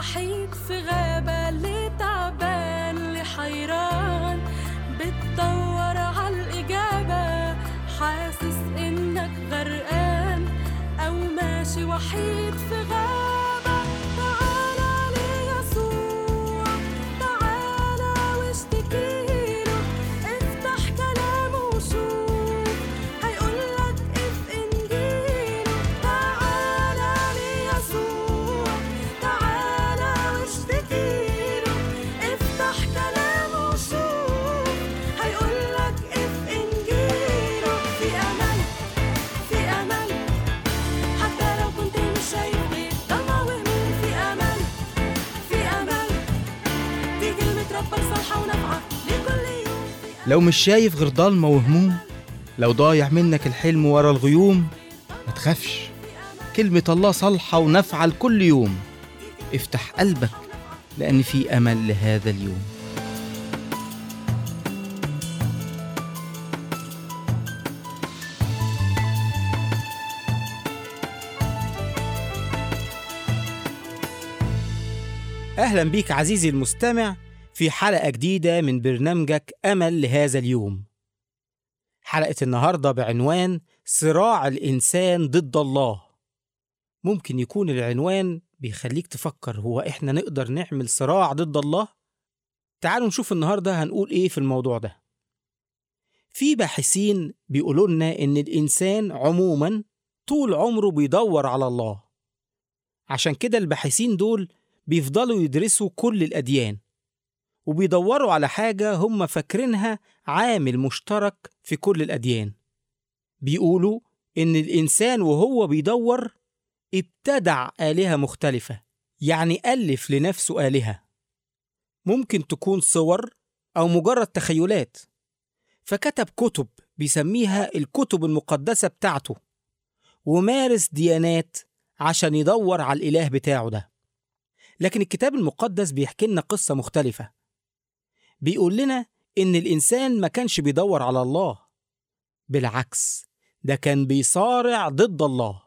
وحيد في غابة اللي تعبان اللي حيران بتدور عالإجابة حاسس إنك غرقان أو ماشي وحيد في غابة تعالى ليسوع تعالى واشتكيله افتح كلامه وشوف هيقولك اف انجيله تعالى ليسوع تعالى واشتكيله افتح كلامه وشوف هيقولك اف انجيله في امل في امل حتى لو كنت مش شايف غير ضلمة وهموم في امل في امل دي كلمة ربك صالحة ونافعة لكل يوم لو مش شايف غير ضلمة وهموم لو ضايع منك الحلم ورا الغيوم ما تخافش كلمة الله صالحة ونافعة لكل يوم افتح قلبك لأن في أمل لهذا اليوم أهلا بيك عزيزي المستمع في حلقة جديدة من برنامجك أمل لهذا اليوم. حلقة النهاردة بعنوان صراع الإنسان ضد الله. ممكن يكون العنوان بيخليك تفكر هو إحنا نقدر نعمل صراع ضد الله؟ تعالوا نشوف النهاردة هنقول إيه في الموضوع ده. في باحثين بيقولوا لنا إن الإنسان عموما طول عمره بيدور على الله. عشان كده الباحثين دول بيفضلوا يدرسوا كل الأديان وبيدوروا على حاجة هم فاكرينها عامل مشترك في كل الأديان بيقولوا إن الإنسان وهو بيدور ابتدع آلهة مختلفة يعني ألف لنفسه آلهة ممكن تكون صور أو مجرد تخيلات فكتب كتب بيسميها الكتب المقدسة بتاعته ومارس ديانات عشان يدور على الإله بتاعه ده لكن الكتاب المقدس بيحكي لنا قصة مختلفة بيقول لنا إن الإنسان ما كانش بيدور على الله بالعكس ده كان بيصارع ضد الله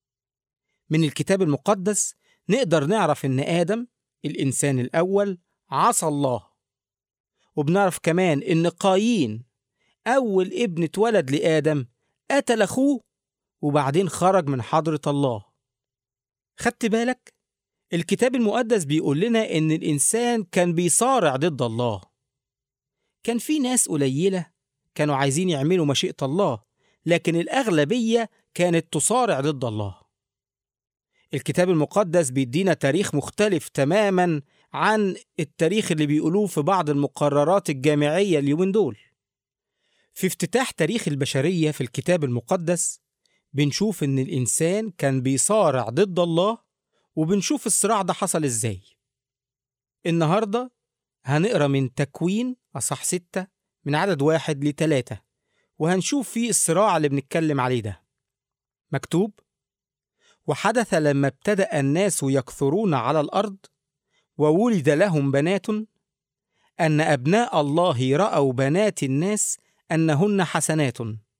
من الكتاب المقدس نقدر نعرف إن آدم الإنسان الأول عصى الله وبنعرف كمان إن قايين أول ابن اتولد لآدم قتل أخوه وبعدين خرج من حضرة الله خدت بالك؟ الكتاب المقدس بيقول لنا إن الإنسان كان بيصارع ضد الله. كان في ناس قليلة كانوا عايزين يعملوا مشيئة الله، لكن الأغلبية كانت تصارع ضد الله. الكتاب المقدس بيدينا تاريخ مختلف تماما عن التاريخ اللي بيقولوه في بعض المقررات الجامعية اليومين دول. في افتتاح تاريخ البشرية في الكتاب المقدس بنشوف إن الإنسان كان بيصارع ضد الله وبنشوف الصراع ده حصل ازاي النهاردة هنقرا من تكوين أصح ستة من عدد واحد لتلاتة وهنشوف فيه الصراع اللي بنتكلم عليه ده مكتوب وحدث لما ابتدأ الناس يكثرون على الأرض وولد لهم بنات أن أبناء الله رأوا بنات الناس أنهن حسنات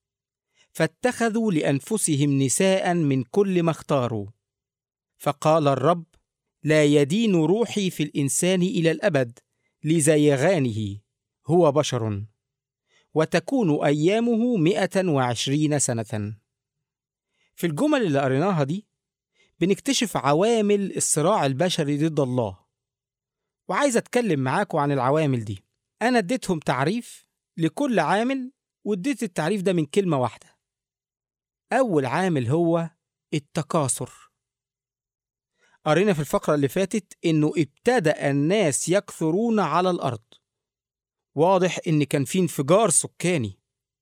فاتخذوا لأنفسهم نساء من كل ما اختاروا فقال الرب لا يدين روحي في الانسان الى الابد لزيغانه هو بشر وتكون ايامه مئه وعشرين سنه في الجمل اللي قريناها دي بنكتشف عوامل الصراع البشري ضد الله وعايز اتكلم معاكم عن العوامل دي انا اديتهم تعريف لكل عامل واديت التعريف ده من كلمه واحده اول عامل هو التكاثر قرينا في الفقرة اللي فاتت إنه ابتدأ الناس يكثرون على الأرض. واضح إن كان في انفجار سكاني.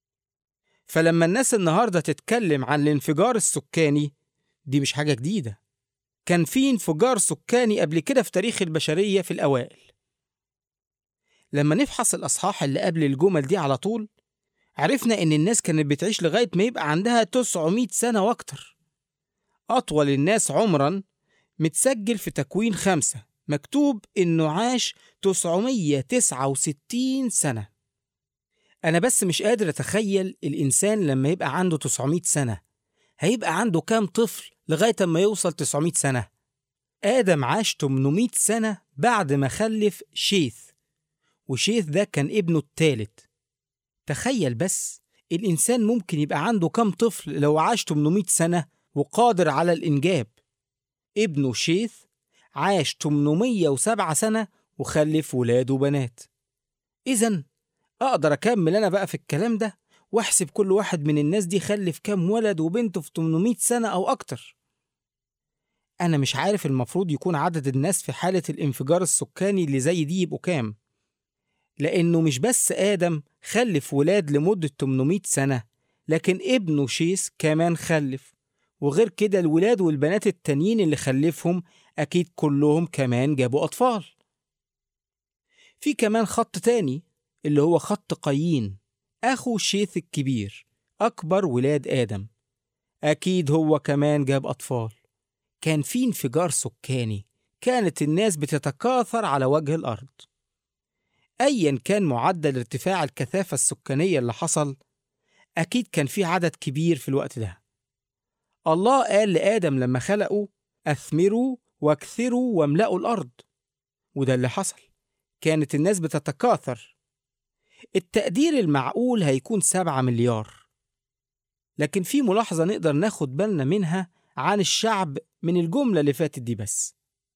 فلما الناس النهاردة تتكلم عن الانفجار السكاني دي مش حاجة جديدة. كان في انفجار سكاني قبل كده في تاريخ البشرية في الأوائل. لما نفحص الأصحاح اللي قبل الجمل دي على طول عرفنا إن الناس كانت بتعيش لغاية ما يبقى عندها 900 سنة وأكتر. أطول الناس عمرًا متسجل في تكوين خمسة مكتوب إنه عاش 969 سنة أنا بس مش قادر أتخيل الإنسان لما يبقى عنده 900 سنة هيبقى عنده كام طفل لغاية ما يوصل 900 سنة آدم عاش 800 سنة بعد ما خلف شيث وشيث ده كان ابنه التالت تخيل بس الإنسان ممكن يبقى عنده كم طفل لو عاش 800 سنة وقادر على الإنجاب ابنه شيث عاش 807 سنة وخلف ولاد وبنات إذا أقدر أكمل أنا بقى في الكلام ده وأحسب كل واحد من الناس دي خلف كام ولد وبنته في 800 سنة أو أكتر أنا مش عارف المفروض يكون عدد الناس في حالة الانفجار السكاني اللي زي دي يبقوا كام لأنه مش بس آدم خلف ولاد لمدة 800 سنة لكن ابنه شيس كمان خلف وغير كده الولاد والبنات التانيين اللي خلفهم أكيد كلهم كمان جابوا أطفال في كمان خط تاني اللي هو خط قايين أخو شيث الكبير أكبر ولاد آدم أكيد هو كمان جاب أطفال كان في انفجار سكاني كانت الناس بتتكاثر على وجه الأرض أيا كان معدل ارتفاع الكثافة السكانية اللي حصل أكيد كان في عدد كبير في الوقت ده الله قال لآدم لما خلقه أثمروا واكثروا واملأوا الأرض وده اللي حصل كانت الناس بتتكاثر التقدير المعقول هيكون سبعة مليار لكن في ملاحظة نقدر ناخد بالنا منها عن الشعب من الجملة اللي فاتت دي بس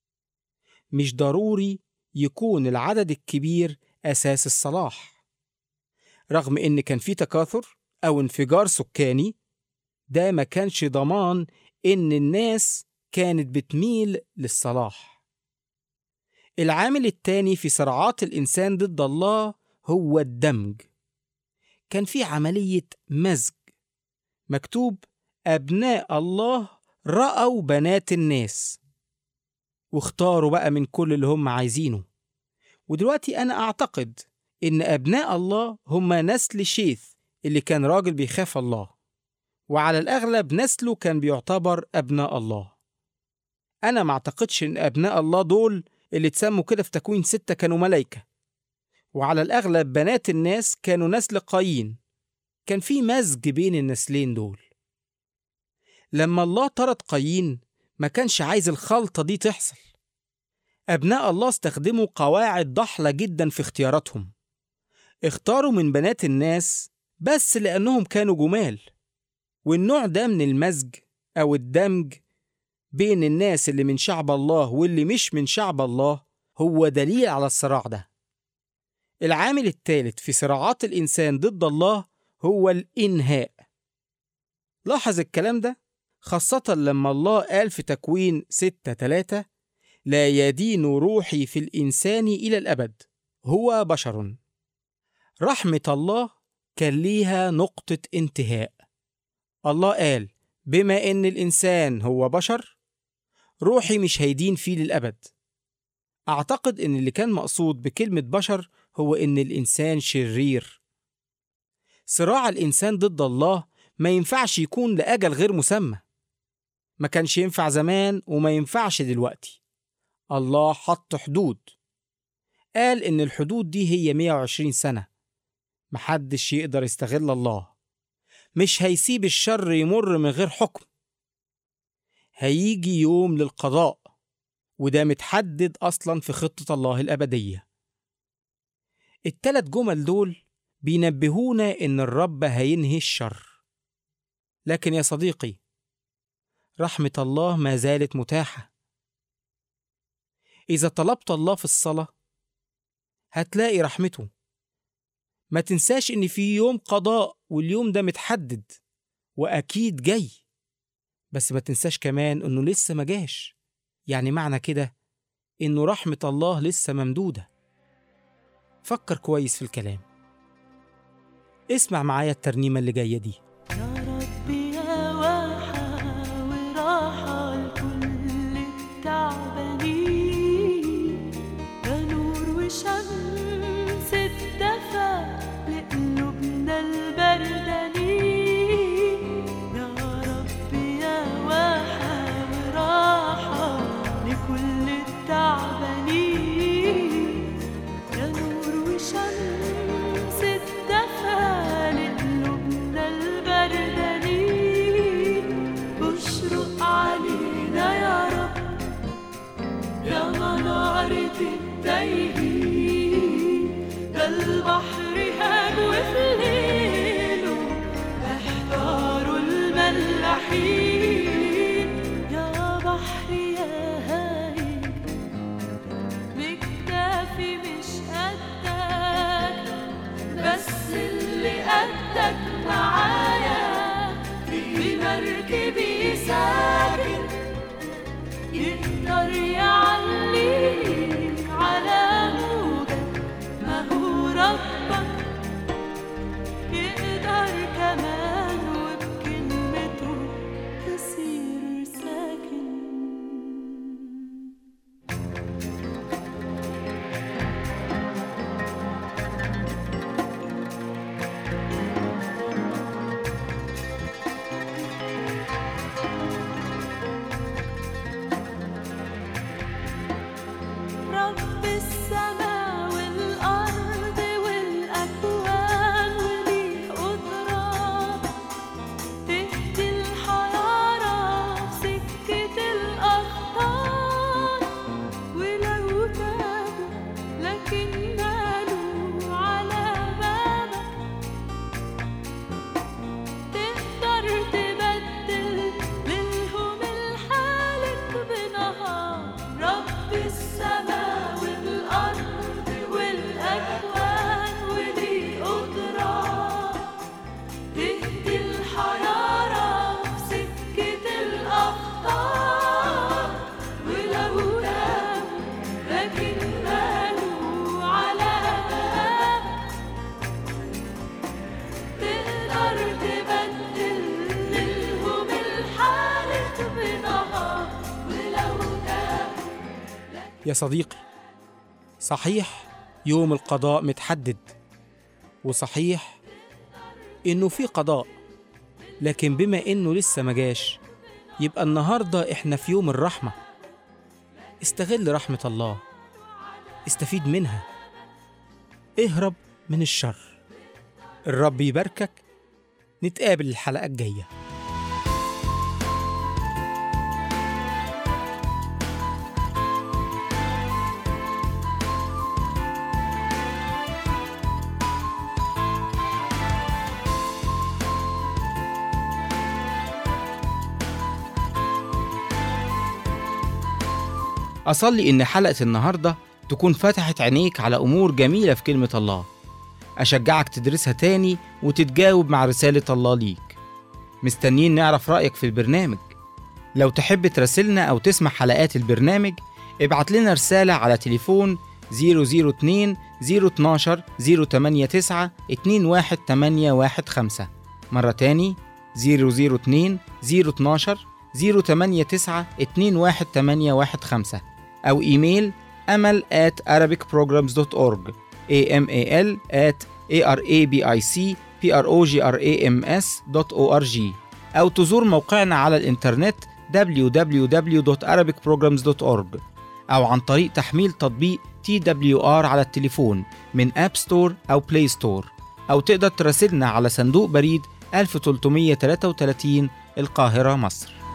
مش ضروري يكون العدد الكبير أساس الصلاح رغم إن كان في تكاثر أو انفجار سكاني ده ما كانش ضمان إن الناس كانت بتميل للصلاح العامل التاني في صراعات الإنسان ضد الله هو الدمج كان في عملية مزج مكتوب أبناء الله رأوا بنات الناس واختاروا بقى من كل اللي هم عايزينه ودلوقتي أنا أعتقد إن أبناء الله هم نسل شيث اللي كان راجل بيخاف الله وعلى الأغلب نسله كان بيعتبر أبناء الله أنا ما أعتقدش إن أبناء الله دول اللي اتسموا كده في تكوين ستة كانوا ملايكة وعلى الأغلب بنات الناس كانوا نسل قايين كان في مزج بين النسلين دول لما الله طرد قايين ما كانش عايز الخلطة دي تحصل أبناء الله استخدموا قواعد ضحلة جدا في اختياراتهم اختاروا من بنات الناس بس لأنهم كانوا جمال والنوع ده من المزج أو الدمج بين الناس اللي من شعب الله واللي مش من شعب الله هو دليل على الصراع ده العامل الثالث في صراعات الإنسان ضد الله هو الإنهاء لاحظ الكلام ده خاصة لما الله قال في تكوين ستة تلاتة لا يدين روحي في الإنسان إلى الأبد هو بشر رحمة الله كان ليها نقطة انتهاء الله قال بما إن الإنسان هو بشر روحي مش هيدين فيه للأبد أعتقد إن اللي كان مقصود بكلمة بشر هو إن الإنسان شرير صراع الإنسان ضد الله ما ينفعش يكون لأجل غير مسمى ما كانش ينفع زمان وما ينفعش دلوقتي الله حط حدود قال إن الحدود دي هي 120 سنة محدش يقدر يستغل الله مش هيسيب الشر يمر من غير حكم هيجي يوم للقضاء وده متحدد أصلا في خطة الله الأبدية التلات جمل دول بينبهونا إن الرب هينهي الشر لكن يا صديقي رحمة الله ما زالت متاحة إذا طلبت الله في الصلاة هتلاقي رحمته ما تنساش إن في يوم قضاء واليوم ده متحدد وأكيد جاي بس ما تنساش كمان إنه لسه ما جاش يعني معنى كده إنه رحمة الله لسه ممدودة فكر كويس في الكلام اسمع معايا الترنيمة اللي جاية دي يا ربي يا واحة وراحة لكل التعبانين يا نور وشمس الدفا لقلوبنا البردانين يا ربي يا واحة وراحة لكل التعبانين يا نور وشمس الدفا لقلوبنا في التايهين ده البحر هاج وفي ليله احتاروا الملاحين يا بحر يا هايل مكتافي مش قدك بس اللي قدك معايا في مركبي ساكن يقدر يعليك على موجك ما هو ربك يقدر كمان وبكلمته تصير ساكن رب السماء والأرض والأكوان وليه قدرة تهدي الحرارة في سكة الأخطار ولو تابوا لكن مالوا على بابك تقدر تبدل للهم الحالك بنهار رب السماء والأرض والأكوان وليه قدرة تهدي الحرارة في سكة الأخطار ولو تابوا لكن مالوا على بابك تقدر تبدل للهم الحالة بنهار ولو تابوا يا صديقي صحيح يوم القضاء متحدد وصحيح انه في قضاء لكن بما انه لسه ما جاش يبقى النهارده احنا في يوم الرحمه استغل رحمه الله استفيد منها اهرب من الشر الرب يباركك نتقابل الحلقه الجايه أصلي إن حلقة النهاردة تكون فتحت عينيك على أمور جميلة في كلمة الله أشجعك تدرسها تاني وتتجاوب مع رسالة الله ليك مستنيين نعرف رأيك في البرنامج لو تحب تراسلنا أو تسمع حلقات البرنامج ابعت لنا رسالة على تليفون 002 012 089 21815 مرة تاني 002 012 089 21815 أو إيميل أمل at arabicprograms.org amal at arabicprograms.org أو تزور موقعنا على الإنترنت www.arabicprograms.org أو عن طريق تحميل تطبيق TWR على التليفون من أب ستور أو بلاي ستور أو تقدر تراسلنا على صندوق بريد 1333 القاهرة مصر